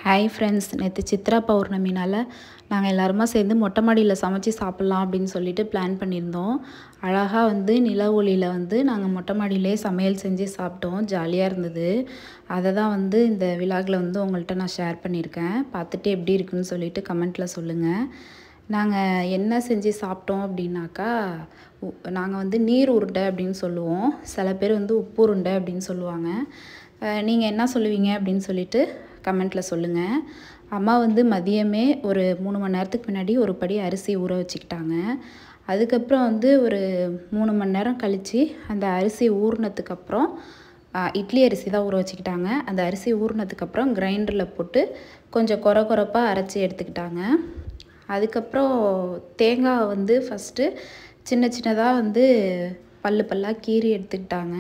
hi friends நேற்று சித்ரா பௌர்ணமினால் நாங்கள் எல்லாருமா சேர்ந்து மொட்டை மாடியில் சமைச்சு சாப்பிட்லாம் அப்படின்னு சொல்லிட்டு பிளான் பண்ணியிருந்தோம் அழகாக வந்து நில ஒளியில் வந்து நாங்கள் மொட்டை மாடியிலே சமையல் செஞ்சு சாப்பிட்டோம் ஜாலியாக இருந்தது அதை தான் வந்து இந்த விழாவில் வந்து உங்கள்கிட்ட நான் ஷேர் பண்ணியிருக்கேன் பார்த்துட்டு எப்படி இருக்குன்னு சொல்லிட்டு கமெண்ட்டில் சொல்லுங்கள் நாங்கள் என்ன செஞ்சு சாப்பிட்டோம் அப்படின்னாக்கா நாங்கள் வந்து நீர் உருண்டை அப்படின்னு சொல்லுவோம் சில பேர் வந்து உப்பு உருண்டை அப்படின்னு சொல்லுவாங்க நீங்கள் என்ன சொல்லுவீங்க அப்படின்னு சொல்லிட்டு கமெண்ட்டில் சொல்லுங்கள் அம்மா வந்து மதியமே ஒரு மூணு மணி நேரத்துக்கு முன்னாடி ஒரு படி அரிசி ஊற வச்சுக்கிட்டாங்க அதுக்கப்புறம் வந்து ஒரு மூணு மணி நேரம் கழித்து அந்த அரிசி ஊறினதுக்கப்புறம் இட்லி அரிசி தான் ஊற வச்சுக்கிட்டாங்க அந்த அரிசி ஊறினதுக்கப்புறம் கிரைண்டரில் போட்டு கொஞ்சம் குறை குறைப்பாக அரைச்சி எடுத்துக்கிட்டாங்க அதுக்கப்புறம் தேங்காய் வந்து ஃபஸ்ட்டு சின்ன சின்னதாக வந்து பல்லு பல்லாக கீறி எடுத்துக்கிட்டாங்க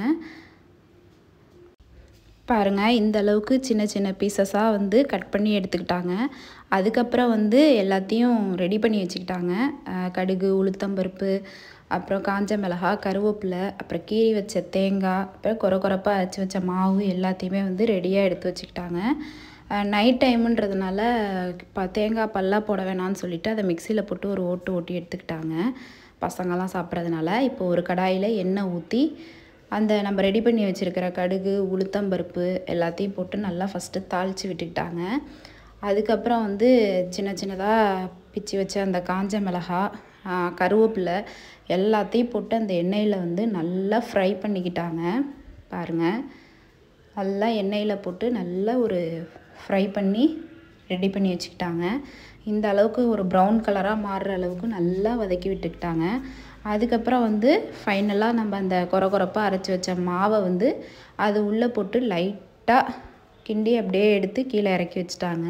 பாருங்கள் இந்த அளவுக்கு சின்ன சின்ன பீசஸாக வந்து கட் பண்ணி எடுத்துக்கிட்டாங்க அதுக்கப்புறம் வந்து எல்லாத்தையும் ரெடி பண்ணி வச்சுக்கிட்டாங்க கடுகு உளுத்தம்பருப்பு அப்புறம் காஞ்ச மிளகா கருவேப்பிலை அப்புறம் கீறி வச்ச தேங்காய் அப்புறம் குறை குறைப்பாக அரைச்சி வச்ச மாவு எல்லாத்தையுமே வந்து ரெடியாக எடுத்து வச்சுக்கிட்டாங்க நைட் டைமுன்றதுனால ப தேங்காய் பல்லாக போட வேணாம்னு சொல்லிவிட்டு அதை மிக்சியில் போட்டு ஒரு ஓட்டு ஓட்டி எடுத்துக்கிட்டாங்க பசங்கள்லாம் சாப்பிட்றதுனால இப்போ ஒரு கடாயில் எண்ணெய் ஊற்றி அந்த நம்ம ரெடி பண்ணி வச்சுருக்கிற கடுகு உளுத்தம்பருப்பு எல்லாத்தையும் போட்டு நல்லா ஃபஸ்ட்டு தாளித்து விட்டுக்கிட்டாங்க அதுக்கப்புறம் வந்து சின்ன சின்னதாக பிச்சு வச்ச அந்த காஞ்ச மிளகா கருவேப்பிலை எல்லாத்தையும் போட்டு அந்த எண்ணெயில் வந்து நல்லா ஃப்ரை பண்ணிக்கிட்டாங்க பாருங்கள் நல்லா எண்ணெயில் போட்டு நல்லா ஒரு ஃப்ரை பண்ணி ரெடி பண்ணி வச்சுக்கிட்டாங்க இந்த அளவுக்கு ஒரு ப்ரௌன் கலராக மாறுற அளவுக்கு நல்லா வதக்கி விட்டுக்கிட்டாங்க அதுக்கப்புறம் வந்து ஃபைனலாக நம்ம அந்த குறை குறைப்பாக அரைச்சி வச்ச மாவை வந்து அது உள்ளே போட்டு லைட்டாக கிண்டி அப்படியே எடுத்து கீழே இறக்கி வச்சுட்டாங்க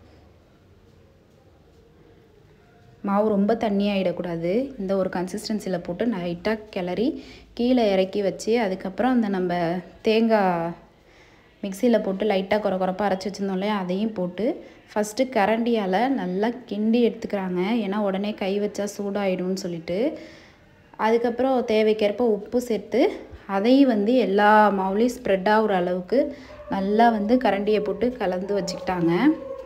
மாவு ரொம்ப தண்ணியாகிடக்கூடாது இந்த ஒரு கன்சிஸ்டன்சியில் போட்டு லைட்டாக கிளறி கீழே இறக்கி வச்சு அதுக்கப்புறம் அந்த நம்ம தேங்காய் மிக்சியில் போட்டு லைட்டாக குறை குறைப்பாக அரைச்சி வச்சுருந்தோம் இல்லையா அதையும் போட்டு ஃபஸ்ட்டு கரண்டியால் நல்லா கிண்டி எடுத்துக்கிறாங்க ஏன்னா உடனே கை வச்சா சூடாயிடும்னு சொல்லிட்டு அதுக்கப்புறம் தேவைக்கேற்ப உப்பு சேர்த்து அதையும் வந்து எல்லா மாவுலேயும் ஸ்ப்ரெட் ஆகுற அளவுக்கு நல்லா வந்து கரண்டியை போட்டு கலந்து வச்சுக்கிட்டாங்க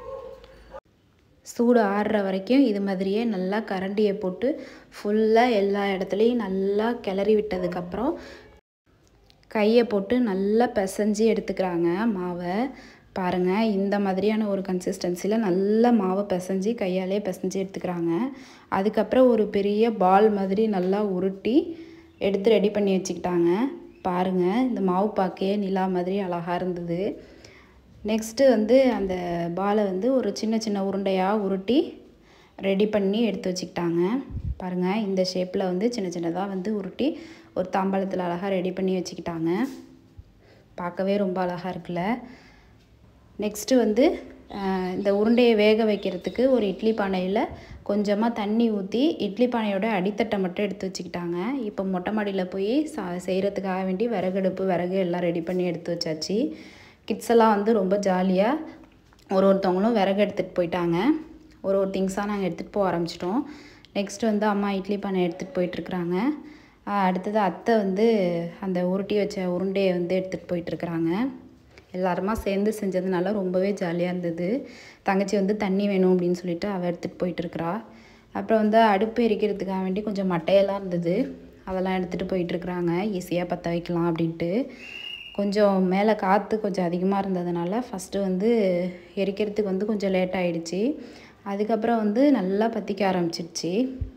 சூடு ஆறுற வரைக்கும் இது மாதிரியே நல்லா கரண்டியை போட்டு ஃபுல்லாக எல்லா இடத்துலையும் நல்லா கிளறி விட்டதுக்கப்புறம் கையை போட்டு நல்லா பிசைஞ்சு எடுத்துக்கிறாங்க மாவை பாருங்கள் இந்த மாதிரியான ஒரு கன்சிஸ்டன்சியில் நல்லா மாவை பிசைஞ்சு கையாலே பிசைஞ்சு எடுத்துக்கிறாங்க அதுக்கப்புறம் ஒரு பெரிய பால் மாதிரி நல்லா உருட்டி எடுத்து ரெடி பண்ணி வச்சுக்கிட்டாங்க பாருங்கள் இந்த மாவு பார்க்கையே நிலா மாதிரி அழகாக இருந்தது நெக்ஸ்ட்டு வந்து அந்த பாலை வந்து ஒரு சின்ன சின்ன உருண்டையாக உருட்டி ரெடி பண்ணி எடுத்து வச்சுக்கிட்டாங்க பாருங்கள் இந்த ஷேப்பில் வந்து சின்ன சின்னதாக வந்து உருட்டி ஒரு தாம்பாளத்தில் அழகாக ரெடி பண்ணி வச்சுக்கிட்டாங்க பார்க்கவே ரொம்ப அழகாக இருக்குல்ல நெக்ஸ்ட்டு வந்து இந்த உருண்டையை வேக வைக்கிறதுக்கு ஒரு இட்லி பானையில் கொஞ்சமாக தண்ணி ஊற்றி இட்லி பானையோட அடித்தட்டை மட்டும் எடுத்து வச்சுக்கிட்டாங்க இப்போ மொட்டை மாடியில் போய் சா செய்கிறதுக்காக வேண்டி விறகடுப்பு விறகு எல்லாம் ரெடி பண்ணி எடுத்து வச்சாச்சு கிட்ஸ் எல்லாம் வந்து ரொம்ப ஜாலியாக ஒரு ஒருத்தவங்களும் விறகு எடுத்துகிட்டு போயிட்டாங்க ஒரு ஒரு திங்ஸாக நாங்கள் எடுத்துகிட்டு போக ஆரம்பிச்சிட்டோம் நெக்ஸ்ட் வந்து அம்மா இட்லி பானை எடுத்துகிட்டு போயிட்டுருக்குறாங்க அடுத்தது அத்தை வந்து அந்த உருட்டி வச்ச உருண்டையை வந்து எடுத்துகிட்டு போயிட்டுருக்குறாங்க எல்லாருமா சேர்ந்து செஞ்சதுனால ரொம்பவே ஜாலியாக இருந்தது தங்கச்சி வந்து தண்ணி வேணும் அப்படின்னு சொல்லிட்டு அவள் எடுத்துகிட்டு போயிட்டுருக்குறா அப்புறம் வந்து அடுப்பு எரிக்கிறதுக்காக வேண்டி கொஞ்சம் மட்டையெல்லாம் இருந்தது அதெல்லாம் எடுத்துகிட்டு போயிட்டுருக்குறாங்க ஈஸியாக பற்ற வைக்கலாம் அப்படின்ட்டு கொஞ்சம் மேலே காற்று கொஞ்சம் அதிகமாக இருந்ததுனால ஃபஸ்ட்டு வந்து எரிக்கிறதுக்கு வந்து கொஞ்சம் லேட் ஆகிடுச்சி அதுக்கப்புறம் வந்து நல்லா பற்றிக்க ஆரம்பிச்சிடுச்சு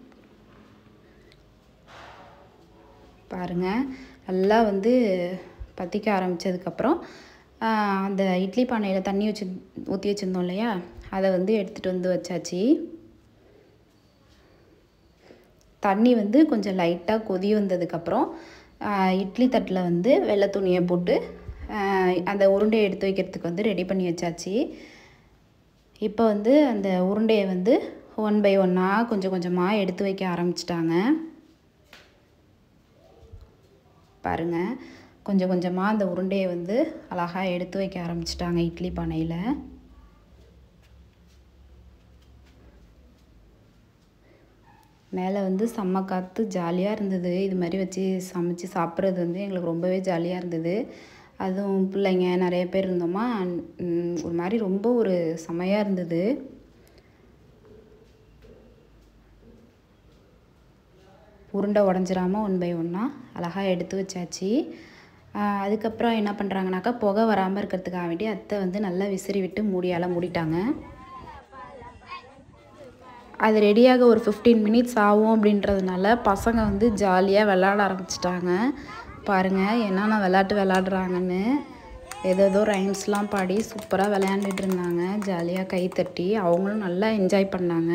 பாருங்கள் நல்லா வந்து பற்றிக்க ஆரம்பித்ததுக்கப்புறம் அந்த இட்லி பானையில் தண்ணி வச்சு ஊற்றி வச்சுருந்தோம் இல்லையா அதை வந்து எடுத்துகிட்டு வந்து வச்சாச்சு தண்ணி வந்து கொஞ்சம் லைட்டாக கொதி வந்ததுக்கப்புறம் இட்லி தட்டில் வந்து வெள்ளை துணியை போட்டு அந்த உருண்டையை எடுத்து வைக்கிறதுக்கு வந்து ரெடி பண்ணி வச்சாச்சு இப்போ வந்து அந்த உருண்டையை வந்து ஒன் பை ஒன்னாக கொஞ்சம் கொஞ்சமாக எடுத்து வைக்க ஆரம்பிச்சிட்டாங்க பாருங்கள் கொஞ்சம் கொஞ்சமாக அந்த உருண்டையை வந்து அழகாக எடுத்து வைக்க ஆரம்பிச்சிட்டாங்க இட்லி பானையில் மேலே வந்து செம்ம காற்று ஜாலியாக இருந்தது இது மாதிரி வச்சு சமைச்சு சாப்பிட்றது வந்து எங்களுக்கு ரொம்பவே ஜாலியாக இருந்தது அதுவும் பிள்ளைங்க நிறைய பேர் இருந்தோமா ம், ஒரு மாதிரி ரொம்ப ஒரு செமையாக இருந்தது உருண்டை உடஞ்சிராம ஒன் பை ஒன்னாக அழகாக எடுத்து வச்சாச்சு ஆஹ் அதுக்கப்புறம் என்ன பண்ணுறாங்கனாக்கா புகை வராமல் இருக்கிறதுக்காக வேண்டி அத்தை வந்து நல்லா விசிறி விட்டு மூடியால் மூடிட்டாங்க அது ரெடியாக ஒரு ஃபிஃப்டீன் மினிட்ஸ் ஆகும் அப்படின்றதுனால பசங்க வந்து ஜாலியாக விளாட ஆரம்பிச்சிட்டாங்க பாருங்கள் என்னென்ன விளையாட்டு விளாடுறாங்கன்னு ஏதேதோ ரைம்ஸ்லாம் பாடி சூப்பராக விளையாண்டுட்டு இருந்தாங்க ஜாலியாக கை தட்டி அவங்களும் நல்லா என்ஜாய் பண்ணாங்க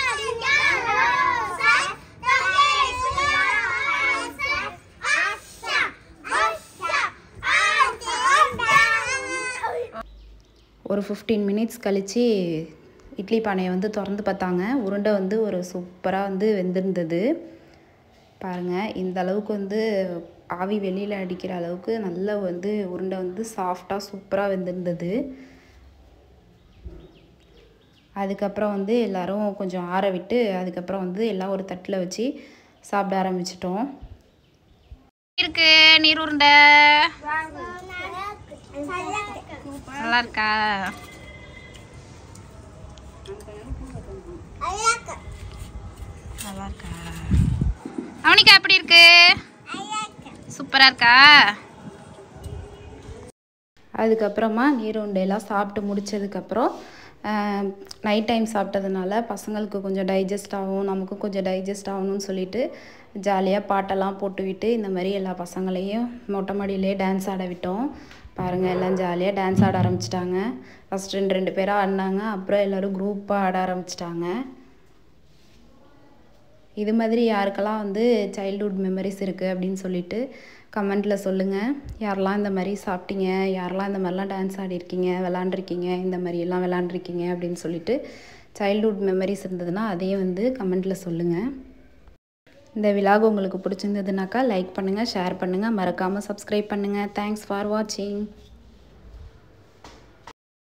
ஒரு ஃபிஃப்டீன் மினிட்ஸ் கழித்து இட்லி பானையை வந்து திறந்து பார்த்தாங்க உருண்டை வந்து ஒரு சூப்பராக வந்து வெந்திருந்தது பாருங்கள் இந்த அளவுக்கு வந்து ஆவி வெளியில் அடிக்கிற அளவுக்கு நல்ல வந்து உருண்டை வந்து சாஃப்டாக சூப்பராக வெந்திருந்தது அதுக்கப்புறம் வந்து எல்லாரும் கொஞ்சம் ஆற விட்டு அதுக்கப்புறம் வந்து எல்லாம் ஒரு தட்டில் வச்சு சாப்பிட ஆரம்பிச்சிட்டோம் இருக்கு நீர் உருண்டை நல்லா இருக்கா நல்லா இருக்கா அவனிக்கா எப்படி இருக்கு சூப்பரா இருக்கா அதுக்கப்புறமா நீருண்டையெல்லாம் சாப்பிட்டு முடிச்சதுக்கப்புறம் நைட் டைம் சாப்பிட்டதுனால பசங்களுக்கு கொஞ்சம் டைஜஸ்ட் ஆகும் நமக்கும் கொஞ்சம் டைஜஸ்ட் ஆகணும்னு சொல்லிட்டு ஜாலியாக பாட்டெல்லாம் போட்டுவிட்டு இந்த மாதிரி எல்லா பசங்களையும் மொட்டை மாடியிலே டான்ஸ் ஆட விட்டோம் பாருங்கள் எல்லாம் ஜாலியாக டான்ஸ் ஆட ஆரம்பிச்சிட்டாங்க ஃபஸ்ட் ரெண்டு ரெண்டு பேராக ஆடினாங்க அப்புறம் எல்லோரும் குரூப்பாக ஆட ஆரம்பிச்சிட்டாங்க இது மாதிரி யாருக்கெல்லாம் வந்து சைல்ட்ஹுட் மெமரிஸ் இருக்குது அப்படின்னு சொல்லிட்டு கமெண்ட்டில் சொல்லுங்கள் யாரெல்லாம் இந்த மாதிரி சாப்பிட்டீங்க யாரெல்லாம் இந்த மாதிரிலாம் டான்ஸ் ஆடிருக்கீங்க விளாண்டுருக்கீங்க இந்த மாதிரியெல்லாம் விளாண்டுருக்கீங்க அப்படின்னு சொல்லிட்டு சைல்ட்ஹுட் மெமரிஸ் இருந்ததுன்னா அதையும் வந்து கமெண்ட்டில் சொல்லுங்கள் இந்த விலாக் உங்களுக்கு பிடிச்சிருந்ததுனாக்கா லைக் பண்ணுங்கள் ஷேர் பண்ணுங்கள் மறக்காமல் சப்ஸ்கிரைப் பண்ணுங்கள் தேங்க்ஸ் ஃபார் வாட்சிங்